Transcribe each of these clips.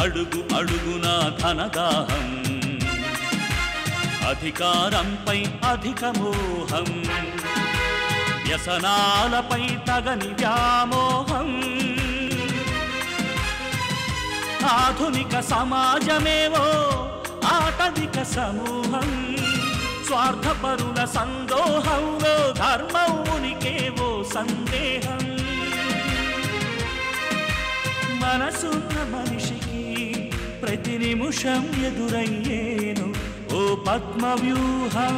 అడుగు అడుగున ధనదాహం అధికారంపై అధిక మోహం వ్యసనాలపై తగని వ్యామోహం ఆధునిక సమాజమేవో ఆటవిక సమూహం స్వార్థపరుల సందోహంలో ధర్మం ఉనికేవో సందేహం మనసున్న మనిషికి ప్రతి నిమిషం ఎదురయ్యేను ఓ పద్మవ్యూహం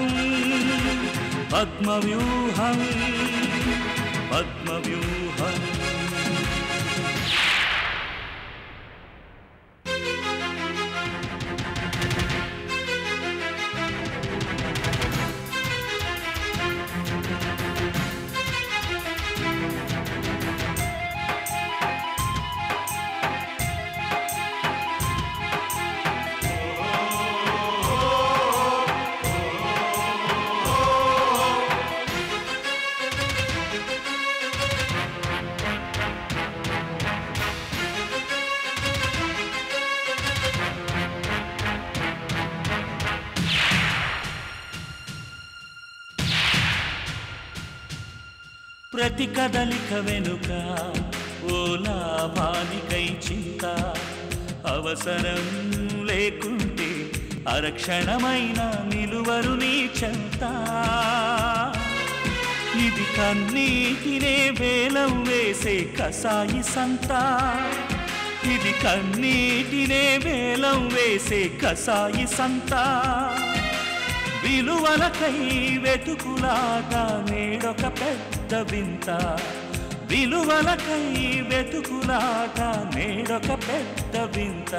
పద్మవ్యూహం పద్మవ్యూహం ప్రతి కదలిక వెనుక ఓ లాభానికై చింత అవసరం లేకుంటే అరక్షణమైన నిలువరు నీ చెంత ఇది కన్నీటినే వేలం వేసే కసాయి సంత ఇది కన్నీటినే వేలం వేసే కసాయి సంత విలువలకై వెతుకులాట నేడొక పెద్ద వింత విలువలకై వెతుకులాట నేడొక పెద్ద వింత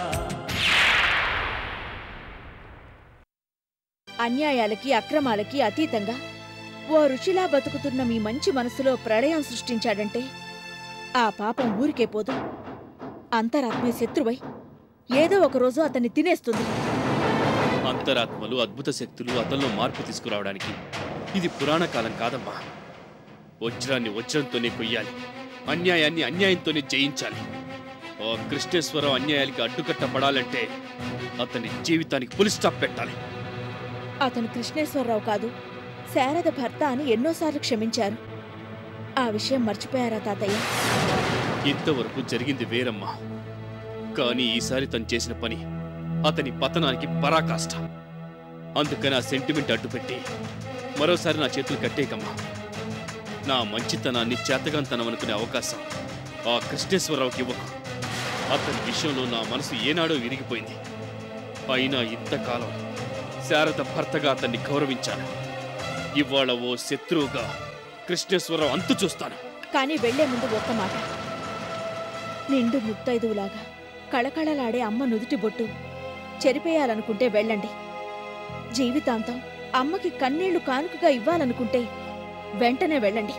అన్యాయాలకి అక్రమాలకి అతీతంగా ఓ ఋషిలా బతుకుతున్న మీ మంచి మనసులో ప్రళయం సృష్టించాడంటే ఆ పాపం ఊరికే పోదు అంతరాత్మే శత్రువై ఏదో ఒకరోజు అతన్ని తినేస్తుంది అంతరాత్మలు అద్భుత శక్తులు అతనిలో మార్పు తీసుకురావడానికి ఇది పురాణ కాలం కాదమ్మా వజ్రాన్ని వజ్రంతోనే కొయ్యాలి అన్యాయాన్ని అన్యాయంతోనే జయించాలి ఆ కృష్ణేశ్వరం అన్యాయాలకి అడ్డుకట్ట పడాలంటే అతని జీవితానికి పులి స్టాప్ పెట్టాలి అతను కృష్ణేశ్వరరావు కాదు శారద భర్త అని ఎన్నోసార్లు క్షమించారు ఆ విషయం మర్చిపోయారా తాతయ్య ఇంతవరకు జరిగింది వేరమ్మా కానీ ఈసారి తను చేసిన పని అతని పతనానికి పరాకాష్ట అందుకని ఆ సెంటిమెంట్ అడ్డుపెట్టి మరోసారి నా చేతులు కట్టేయకమ్మా నా మంచితనాన్ని చేతగాంతనం అనుకునే అవకాశం ఆ కృష్ణేశ్వరరావుకి ఇవ్వకు అతని విషయంలో నా మనసు ఏనాడో విరిగిపోయింది అయినా ఇంతకాలం శారద భర్తగా అతన్ని గౌరవించాను ఇవాళ ఓ శత్రువుగా కృష్ణేశ్వరరావు అంతు చూస్తాను కానీ వెళ్లే ముందు ఒక్క మాట నిండు ముత్తైదువులాగా కళకళలాడే అమ్మ నుదుటి బొట్టు చెరిపేయాలనుకుంటే వెళ్ళండి జీవితాంతం అమ్మకి కన్నీళ్లు కానుకగా ఇవ్వాలనుకుంటే వెంటనే వెళ్ళండి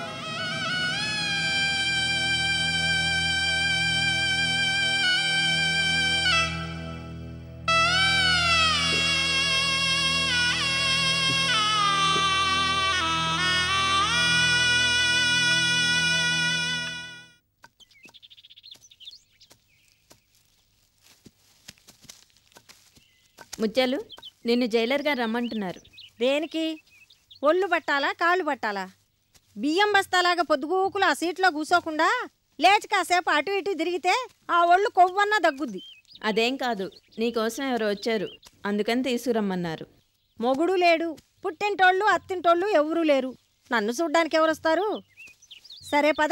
ముత్యాలు నిన్ను జైలర్ గారు రమ్మంటున్నారు దేనికి ఒళ్ళు పట్టాలా కాళ్ళు పట్టాలా బియ్యం బస్తాలాగా పొద్దుగూకులు ఆ సీట్లో కూసోకుండా లేచి కాసేపు అటు ఇటు తిరిగితే ఆ ఒళ్ళు కొవ్వన్నా దగ్గుద్ది అదేం కాదు నీకోసం ఎవరో వచ్చారు అందుకని తీసుకురమ్మన్నారు మొగుడు లేడు పుట్టింటోళ్ళు అత్తింటోళ్ళు ఎవరూ లేరు నన్ను చూడ్డానికి ఎవరొస్తారు సరే పద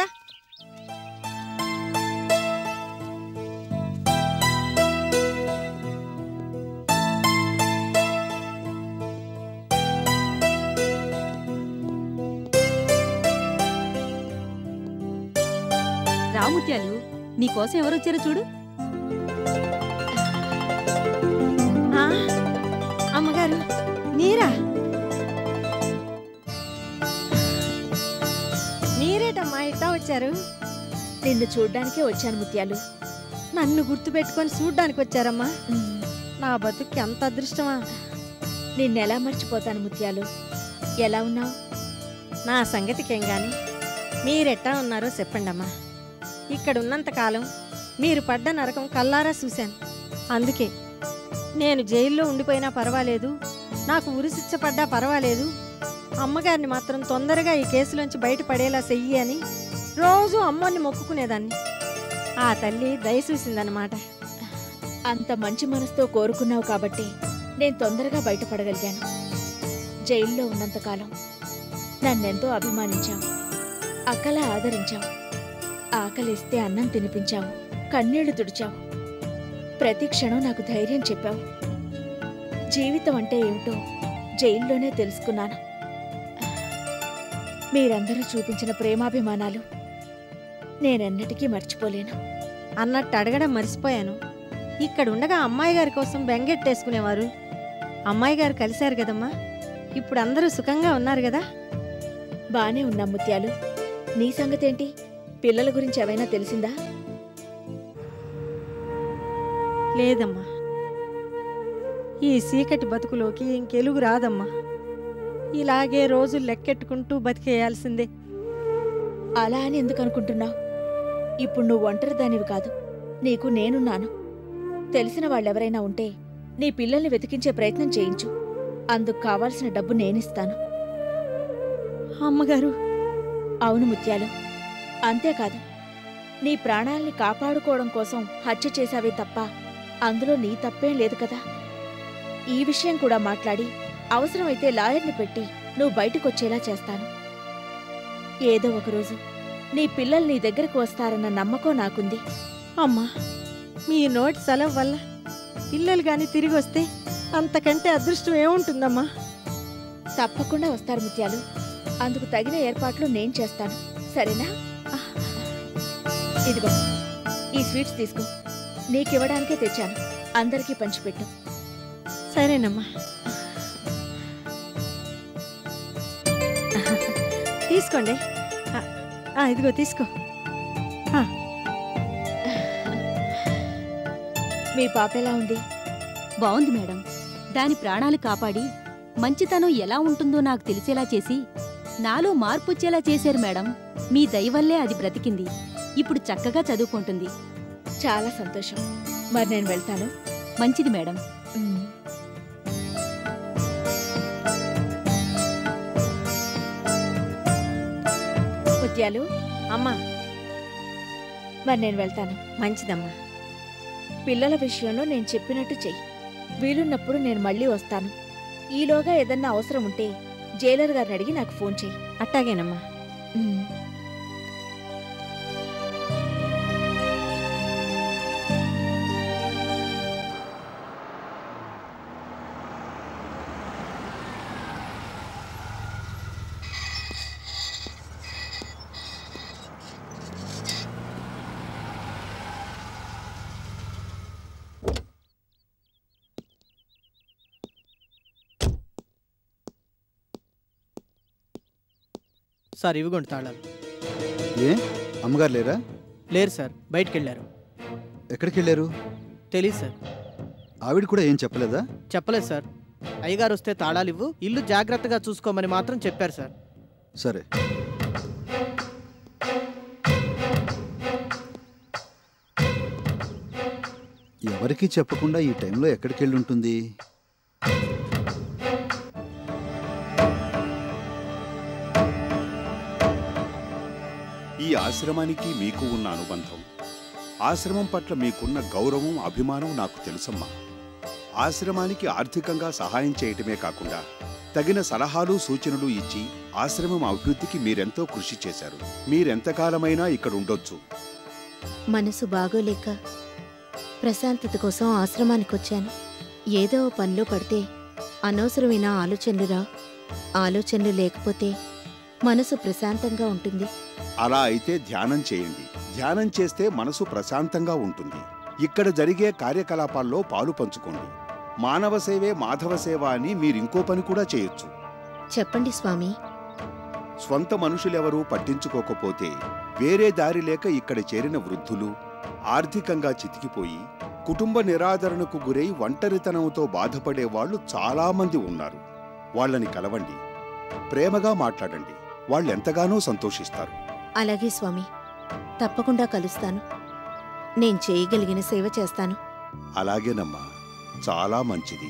రాముత్యాలు నీకోసం ఎవరొచ్చారో చూడు ఆ, అమ్మగారు మీరా మీరేటమ్మా ఇట్టా వచ్చారు నిన్ను చూడ్డానికే వచ్చాను ముత్యాలు నన్ను గుర్తుపెట్టుకొని చూడ్డానికి వచ్చారమ్మా నా బతుక్కి అంత అదృష్టమా నిన్నెలా మర్చిపోతాను ముత్యాలు ఎలా ఉన్నావు నా సంగతికేం గాని మీరెట్టా ఉన్నారో చెప్పండమ్మా ఇక్కడ ఉన్నంతకాలం మీరు పడ్డ నరకం కల్లారా చూశాను అందుకే నేను జైల్లో ఉండిపోయినా పర్వాలేదు నాకు ఉరిశిక్ష పడ్డా పర్వాలేదు అమ్మగారిని మాత్రం తొందరగా ఈ కేసులోంచి బయటపడేలా చెయ్యి అని రోజు అమ్మని మొక్కుకునేదాన్ని ఆ తల్లి దయ చూసిందన్నమాట అంత మంచి మనసుతో కోరుకున్నావు కాబట్టి నేను తొందరగా బయటపడగలిగాను జైల్లో ఉన్నంతకాలం నన్నెంతో అభిమానించావు అక్కలా ఆదరించావు ఆకలిస్తే అన్నం తినిపించావు కన్నీళ్లు తుడిచావు ప్రతి క్షణం నాకు ధైర్యం చెప్పావు జీవితం అంటే ఏమిటో జైల్లోనే తెలుసుకున్నాను మీరందరూ చూపించిన ప్రేమాభిమానాలు నేనెన్నటికీ మర్చిపోలేను అన్నట్టు అడగడం మర్చిపోయాను ఇక్కడ ఉండగా అమ్మాయి గారి కోసం బెంగెట్టేసుకునేవారు అమ్మాయి గారు కలిశారు కదమ్మా ఇప్పుడు అందరూ సుఖంగా ఉన్నారు కదా బానే ఉన్నాం ముత్యాలు నీ సంగతేంటి పిల్లల గురించి ఏమైనా తెలిసిందా లేదమ్మా ఈ చీకటి బతుకులోకి ఇంకెలుగు రాదమ్మా ఇలాగే రోజు లెక్కెట్టుకుంటూ బతికేయాల్సిందే అలా అని ఎందుకు అనుకుంటున్నావు ఇప్పుడు నువ్వు ఒంటరి దానివి కాదు నీకు నేనున్నాను తెలిసిన వాళ్ళెవరైనా ఉంటే నీ పిల్లల్ని వెతికించే ప్రయత్నం చేయించు అందుకు కావాల్సిన డబ్బు నేనిస్తాను అమ్మగారు అవును ముత్యాలు అంతేకాదు నీ ప్రాణాల్ని కాపాడుకోవడం కోసం హత్య చేశావే తప్ప అందులో నీ తప్పేం లేదు కదా ఈ విషయం కూడా మాట్లాడి అవసరమైతే లాయర్ని పెట్టి నువ్వు బయటకొచ్చేలా చేస్తాను ఏదో ఒకరోజు నీ పిల్లలు నీ దగ్గరకు వస్తారన్న నమ్మకం నాకుంది అమ్మా మీ నోటి సెలవు వల్ల పిల్లలు గాని తిరిగి వస్తే అంతకంటే అదృష్టం ఏముంటుందమ్మా తప్పకుండా వస్తారు ముత్యాలు అందుకు తగిన ఏర్పాట్లు నేను చేస్తాను సరేనా ఇదిగో ఈ స్వీట్స్ తీసుకో నీకివ్వడానికే తెచ్చాను అందరికీ పంచిపెట్టు సరేనమ్మా తీసుకోండి ఆ, ఆ, ఇదిగో తీసుకో మీ పాప ఎలా ఉంది బావుంది మేడం దాని ప్రాణాలు కాపాడి మంచితనం ఎలా ఉంటుందో నాకు తెలిసేలా చేసి నాలో మార్పు వచ్చేలా చేశారు మేడం మీ దయ వల్లే అది బ్రతికింది ఇప్పుడు చక్కగా చదువుకుంటుంది చాలా సంతోషం మరి నేను వెళ్తాను మంచిది మేడం ఉమ్. ముత్యాలు అమ్మా మరి నేను వెళ్తాను మంచిదమ్మా పిల్లల విషయంలో నేను చెప్పినట్టు చెయ్యి వీలున్నప్పుడు నేను మళ్ళీ వస్తాను ఈలోగా ఏదన్నా అవసరం ఉంటే జైలర్ గారిని అడిగి నాకు ఫోన్ చెయ్యి అట్టాగేనమ్మా ఉమ్. సార్ ఇవిగోండి తాళాలు ఏ అమ్మగారు లేరా లేరు సార్ బయటికి వెళ్ళారు ఎక్కడికి వెళ్ళారు తెలియదు సార్ ఆవిడ కూడా ఏం చెప్పలేదా చెప్పలేదు సార్ అయ్యగారు వస్తే తాళాలు ఇవ్వు ఇల్లు జాగ్రత్తగా చూసుకోమని మాత్రం చెప్పారు సార్ సరే ఎవరికీ చెప్పకుండా ఈ టైంలో ఎక్కడికి వెళ్ళి ఉంటుంది ఈ ఆశ్రమానికి మీకు ఉన్న అనుబంధం ఆశ్రమం పట్ల మీకున్న గౌరవం అభిమానం నాకు తెలుసమ్మా ఆశ్రమానికి ఆర్థికంగా సహాయం చేయటమే కాకుండా తగిన సలహాలు సూచనలు ఇచ్చి ఆశ్రమం అభివృద్ధికి మీరెంతో కృషి చేశారు మీరెంతకాలమైనా ఇక్కడ ఉండొచ్చు మనసు బాగోలేక ప్రశాంతత కోసం ఆశ్రమానికి వచ్చాను ఏదో ఓ పనిలో పడితే అనవసరమైన ఆలోచనలురా ఆలోచనలు లేకపోతే మనసు ప్రశాంతంగా ఉంటుంది అలా అయితే ధ్యానం చేయండి ధ్యానం చేస్తే మనసు ప్రశాంతంగా ఉంటుంది ఇక్కడ జరిగే కార్యకలాపాల్లో పాలు పంచుకోండి మానవ సేవే మాధవ సేవ అని మీరింకో పని కూడా చేయొచ్చు చెప్పండి స్వామి స్వంత మనుషులెవరూ పట్టించుకోకపోతే వేరే దారి లేక ఇక్కడ చేరిన వృద్ధులు ఆర్థికంగా చితికిపోయి కుటుంబ నిరాదరణకు గురై ఒంటరితనంతో బాధపడే వాళ్ళు చాలామంది ఉన్నారు వాళ్ళని కలవండి ప్రేమగా మాట్లాడండి వాళ్ళెంతగానో సంతోషిస్తారు అలాగే స్వామి తప్పకుండా కలుస్తాను నేను చేయగలిగిన సేవ చేస్తాను అలాగేనమ్మా చాలా మంచిది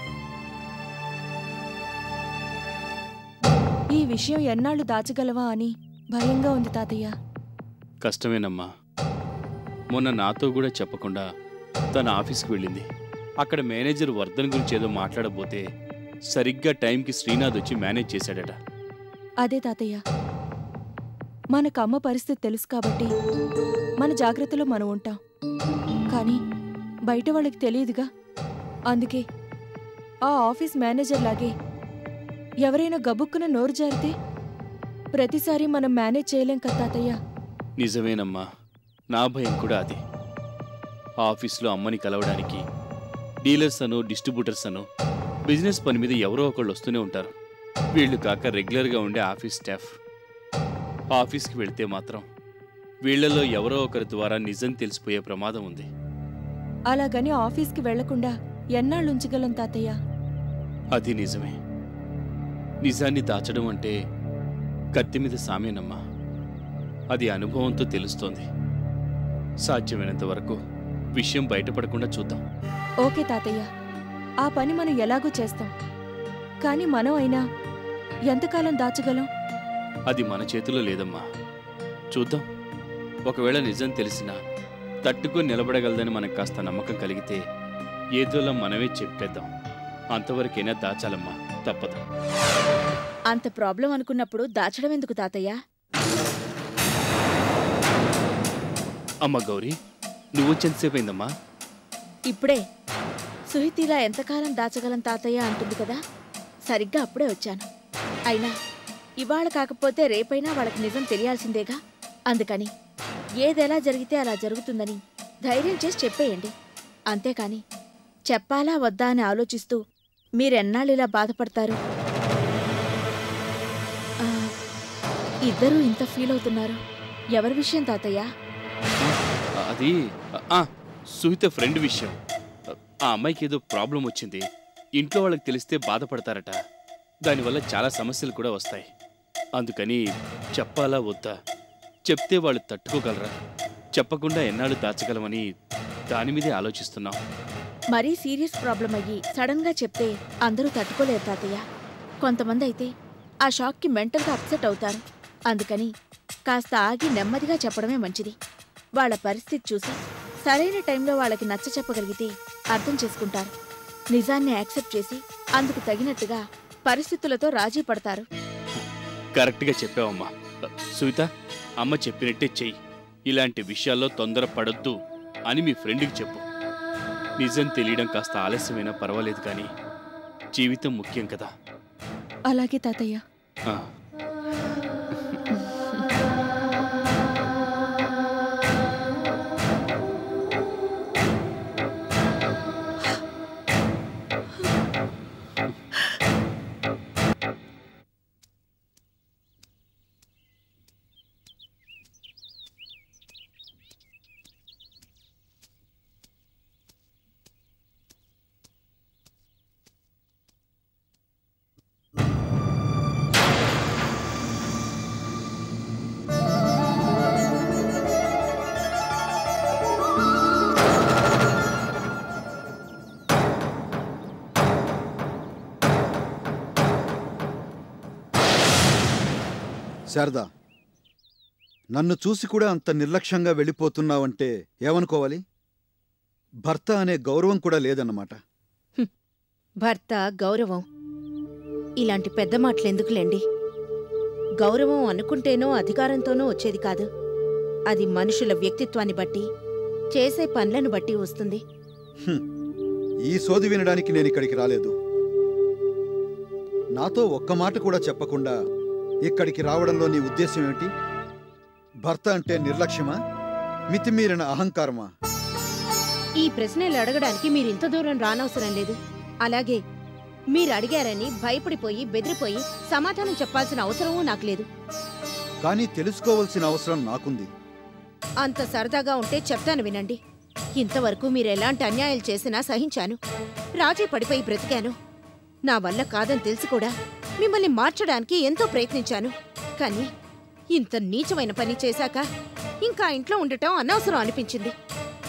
ఈ విషయం ఎన్నాళ్ళు దాచగలవా అని భయంగా ఉంది తాతయ్య కష్టమేనమ్మా మొన్న నాతో కూడా చెప్పకుండా తన ఆఫీస్కి వెళ్ళింది అక్కడ మేనేజర్ వర్ధన్ గురించి ఏదో మాట్లాడబోతే సరిగ్గా టైంకి శ్రీనాథ్ వచ్చి మేనేజ్ చేశాడట అదే తాతయ్య మనకు అమ్మ పరిస్థితి తెలుసు కాబట్టి మన జాగ్రత్తలో మనం ఉంటాం కానీ బయట వాళ్ళకి తెలియదుగా అందుకే ఆ ఆఫీస్ మేనేజర్ లాగే ఎవరైనా గబుక్కున నోరు జారితే ప్రతిసారి మనం మేనేజ్ చేయలేం కదా తాతయ్య నిజమేనమ్మా నా భయం కూడా అది ఆ ఆఫీస్లో అమ్మని కలవడానికి డీలర్స్ అను డిస్ట్రిబ్యూటర్స్ అను బిజినెస్ పని మీద ఎవరో ఒకళ్ళు వస్తూనే ఉంటారు వీళ్ళు కాక రెగ్యులర్గా ఉండే ఆఫీస్ స్టాఫ్ ఆఫీస్కి వెళితే మాత్రం వీళ్ళలో ఎవరో ఒకరి ద్వారా నిజం తెలిసిపోయే ప్రమాదం ఉంది అలాగని ఆఫీస్కి వెళ్లకుండా ఎన్నాళ్ళు ఉంచగలం తాతయ్య అది నిజమే నిజాన్ని దాచడం అంటే కత్తి మీద సామేనమ్మా అది అనుభవంతో తెలుస్తోంది సాధ్యమైనంత వరకు విషయం బయటపడకుండా చూద్దాం ఓకే తాతయ్య ఆ పని మనం ఎలాగో చేస్తాం కానీ మనం అయినా ఎంతకాలం దాచగలం అది మన చేతిలో లేదమ్మా చూద్దాం ఒకవేళ నిజం తెలిసినా తట్టుకొని నిలబడగలదని మనకు కాస్త నమ్మకం కలిగితే ఏదోలా మనమే చెప్పేద్దాం అంతవరకైనా దాచాలమ్మా తప్పదు అంత ప్రాబ్లం అనుకున్నప్పుడు దాచడం ఎందుకు తాతయ్య అమ్మ గౌరీ నువ్వు వచ్చేంతసేపు అయిందమ్మా ఇప్పుడే సుహితిలా ఎంతకాలం దాచగలం తాతయ్య అంటుంది కదా సరిగ్గా అప్పుడే వచ్చాను అయినా ఇవాళ కాకపోతే రేపైనా వాళ్ళకి నిజం తెలియాల్సిందేగా అందుకని ఏదెలా జరిగితే అలా జరుగుతుందని ధైర్యం చేసి చెప్పేయండి అంతేకాని చెప్పాలా వద్దా అని ఆలోచిస్తూ మీరెన్నాళ్ళిలా బాధపడతారు ఆ, ఇద్దరూ ఇంత ఫీల్ అవుతున్నారు ఎవరి విషయం తాతయ్య అది ఆ, సుహిత ఫ్రెండ్ విషయం ఆ అమ్మాయికి ఏదో ప్రాబ్లం వచ్చింది ఇంట్లో వాళ్ళకి తెలిస్తే బాధపడతారట దానివల్ల చాలా సమస్యలు కూడా వస్తాయి అందుకని చెప్పాలా వద్దా చెప్తే వాళ్ళు తట్టుకోగలరా చెప్పకుండా ఎన్నాళ్ళు దాచగలమని దాని మీదే ఆలోచిస్తున్నాం మరీ సీరియస్ ప్రాబ్లం అయ్యి సడన్ గా చెప్తే అందరూ తట్టుకోలేరు తాతయ్య కొంతమంది అయితే ఆ షాక్కి మెంటల్గా అప్సెట్ అవుతారు అందుకని కాస్త ఆగి నెమ్మదిగా చెప్పడమే మంచిది వాళ్ళ పరిస్థితి చూసి సరైన టైంలో వాళ్ళకి నచ్చ చెప్పగలిగితే అర్థం చేసుకుంటారు నిజాన్ని యాక్సెప్ట్ చేసి అందుకు తగినట్టుగా పరిస్థితులతో రాజీ పడతారు కరెక్ట్గా చెప్పావమ్మా సుహిత అమ్మ చెప్పినట్టే చెయ్యి ఇలాంటి విషయాల్లో తొందరపడొద్దు అని మీ ఫ్రెండ్కి చెప్పు నిజం తెలియడం కాస్త ఆలస్యమైనా పర్వాలేదు కానీ జీవితం ముఖ్యం కదా అలాగే తాతయ్య ఆ, శారదా నన్ను చూసి కూడా అంత నిర్లక్ష్యంగా వెళ్ళిపోతున్నావంటే ఏమనుకోవాలి భర్త అనే గౌరవం కూడా లేదన్నమాట భర్త గౌరవం ఇలాంటి పెద్ద మాటలెందుకులేండి గౌరవం అనుకుంటేనో అధికారంతోనో వచ్చేది కాదు అది మనుషుల వ్యక్తిత్వాన్ని బట్టి చేసే పనులను బట్టి వస్తుంది హ్మ్. ఈ సోది వినడానికి నేను ఇక్కడికి రాలేదు నాతో ఒక్క మాట కూడా చెప్పకుండా ఇక్కడికి రావడంలో నీ ఉద్దేశం ఏమిటి భర్త అంటే నిర్లక్ష్యమా మితిమీరిన అహంకారమా ఈ ప్రశ్నలు అడగడానికి మీరు ఇంత దూరం రానవసరం లేదు అలాగే మీరు అడిగారని భయపడిపోయి బెదిరిపోయి సమాధానం చెప్పాల్సిన అవసరమూ నాకు లేదు కానీ తెలుసుకోవలసిన అవసరం నాకుంది అంత సరదాగా ఉంటే చెప్తాను వినండి ఇంతవరకు మీరు ఎలాంటి అన్యాయాలు చేసినా సహించాను రాజీ పడిపోయి బ్రతికాను నా వల్ల కాదని తెలిసి కూడా మిమ్మల్ని మార్చడానికి ఎంతో ప్రయత్నించాను కానీ ఇంత నీచమైన పని చేశాక ఇంకా ఇంట్లో ఉండటం అనవసరం అనిపించింది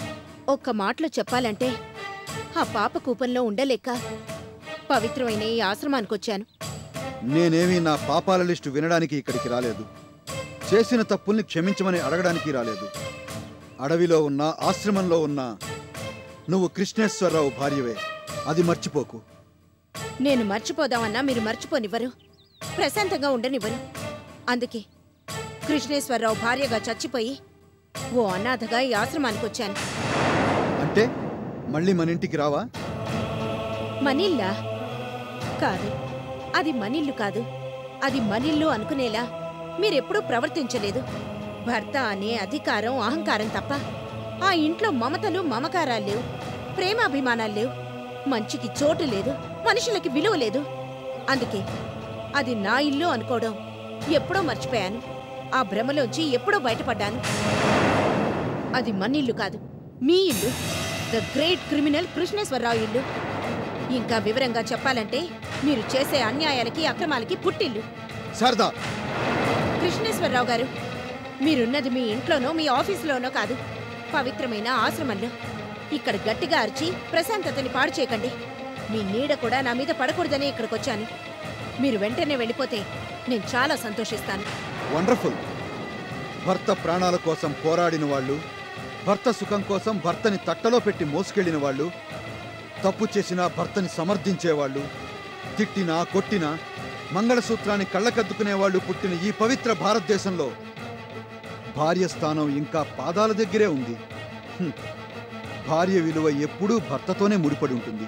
ఒక్క మాటలో చెప్పాలంటే ఆ పాప కూపంలో ఉండలేక పవిత్రమైన ఈ ఆశ్రమానికొచ్చాను నేనేమీ నా పాపాల లిస్టు వినడానికి ఇక్కడికి రాలేదు చేసిన తప్పుల్ని క్షమించమని అడగడానికి రాలేదు అడవిలో ఉన్న ఆశ్రమంలో ఉన్న నువ్వు కృష్ణేశ్వరరావు భార్యవే అది మర్చిపోకు నేను మర్చిపోదామన్నా మీరు మర్చిపోనివ్వరు ప్రశాంతంగా ఉండనివ్వరు అందుకే కృష్ణేశ్వరరావు భార్యగా చచ్చిపోయి ఓ అనాథగా ఈ ఆశ్రమానికొచ్చాను అంటే మళ్ళీ మన ఇంటికి రావా మనిల్లా కాదు అది మనిల్లు కాదు అది మనిల్లు అనుకునేలా మీరెప్పుడూ ప్రవర్తించలేదు భర్త అనే అధికారం అహంకారం తప్ప ఆ ఇంట్లో మమతలు మమకారాలు లేవు ప్రేమాభిమానాలు లేవు మంచికి చోటు లేదు మనుషులకి విలువ లేదు అందుకే అది నా ఇల్లు అనుకోవడం ఎప్పుడో మర్చిపోయాను ఆ భ్రమలోంచి ఎప్పుడో బయటపడ్డాను అది మనిల్లు కాదు మీ ఇల్లు ద గ్రేట్ క్రిమినల్ కృష్ణేశ్వరరావు ఇల్లు ఇంకా వివరంగా చెప్పాలంటే మీరు చేసే అన్యాయాలకి అక్రమాలకి పుట్టిల్లు శారదా కృష్ణేశ్వరరావు గారు మీరున్నది మీ ఇంట్లోనో మీ ఆఫీసులోనో కాదు పవిత్రమైన ఆశ్రమంలో ఇక్కడ గట్టిగా అరిచి ప్రశాంతతని పాడు చేయకండి మీ నీడ కూడా నా మీద పడకూడదనే ఇక్కడికొచ్చాను మీరు వెంటనే వెళ్ళిపోతే నేను చాలా సంతోషిస్తాను వండర్ఫుల్ భర్త ప్రాణాల కోసం పోరాడిన వాళ్ళు భర్త సుఖం కోసం భర్తని తట్టలో పెట్టి మోసుకెళ్లిన వాళ్ళు తప్పు చేసిన భర్తని సమర్థించేవాళ్ళు తిట్టినా కొట్టినా మంగళసూత్రాన్ని కళ్ళకద్దుకునే వాళ్ళు పుట్టిన ఈ పవిత్ర భారతదేశంలో భార్య స్థానం ఇంకా పాదాల దగ్గరే ఉంది హ్మ్. భార్య విలువ ఎప్పుడూ భర్తతోనే ముడిపడి ఉంటుంది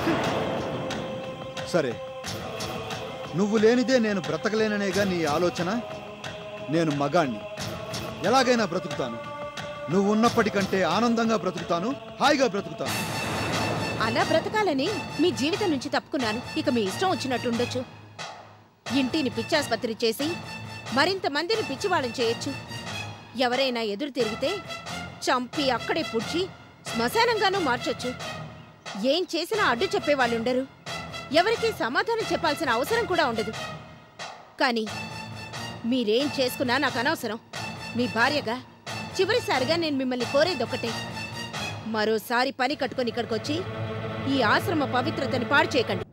సరే నువ్వు లేనిదే నేను బ్రతకలేననేగా నీ ఆలోచన నేను మగాణ్ణి ఎలాగైనా బ్రతుకుతాను నువ్వు ఉన్నప్పటికంటే ఆనందంగా బ్రతుకుతాను హాయిగా బ్రతుకుతాను అలా బ్రతకాలని మీ జీవితం నుంచి తప్పుకున్నాను ఇక మీ ఇష్టం వచ్చినట్టు ఉండొచ్చు ఇంటిని పిచ్చాసుపత్రి చేసి మరింత మందిని పిచ్చివాళ్ళం చేయొచ్చు ఎవరైనా ఎదురు తిరిగితే చంపి అక్కడే పుడ్చి శ్మశానంగానూ మార్చొచ్చు ఏం చేసినా అడ్డు చెప్పేవాళ్ళుండరు ఎవరికీ సమాధానం చెప్పాల్సిన అవసరం కూడా ఉండదు కానీ మీరేం చేసుకున్నా నాకు అనవసరం మీ భార్యగా చివరిసారిగా నేను మిమ్మల్ని కోరేదొక్కటే మరోసారి పని కట్టుకొని ఇక్కడికొచ్చి ఈ ఆశ్రమ పవిత్రతని పాడు చేయకండి